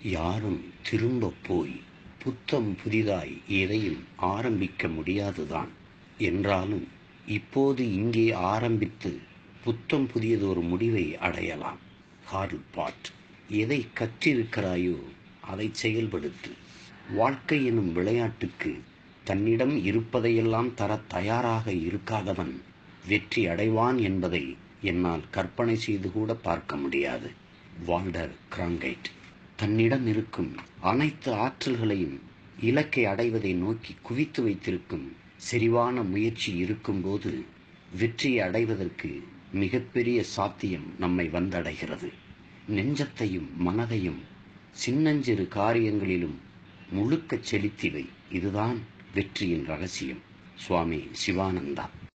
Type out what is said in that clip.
யாரும் திரும்பப் போய் புத்தம் புதிதாய் எதையும் ஆரம்பிக்க முடியாதுதான் என்றாலும் இப்போது இங்கே ஆரம்பித்து புத்தம் புதியதொரு முடிவை அடையலாம் ஹார்ல் பாட் எதை கற்றிருக்கிறாயோ அதை செயல்படுத்து வாழ்க்கை எனும் விளையாட்டுக்கு தன்னிடம் இருப்பதையெல்லாம் தர தயாராக இருக்காதவன் வெற்றி அடைவான் என்பதை என்னால் கற்பனை செய்து கூட பார்க்க முடியாது வால்டர் கிராங்கைட் தன்னிடம் இருக்கும் அனைத்து ஆற்றல்களையும் இலக்கை அடைவதை நோக்கி குவித்து வைத்திருக்கும் செறிவான முயற்சி இருக்கும்போது வெற்றியை அடைவதற்கு மிகப்பெரிய சாத்தியம் நம்மை வந்தடைகிறது நெஞ்சத்தையும் மனதையும் சின்னஞ்சிறு காரியங்களிலும் முழுக்கச் செலுத்திவை இதுதான் வெற்றியின் ரகசியம் சுவாமி சிவானந்தா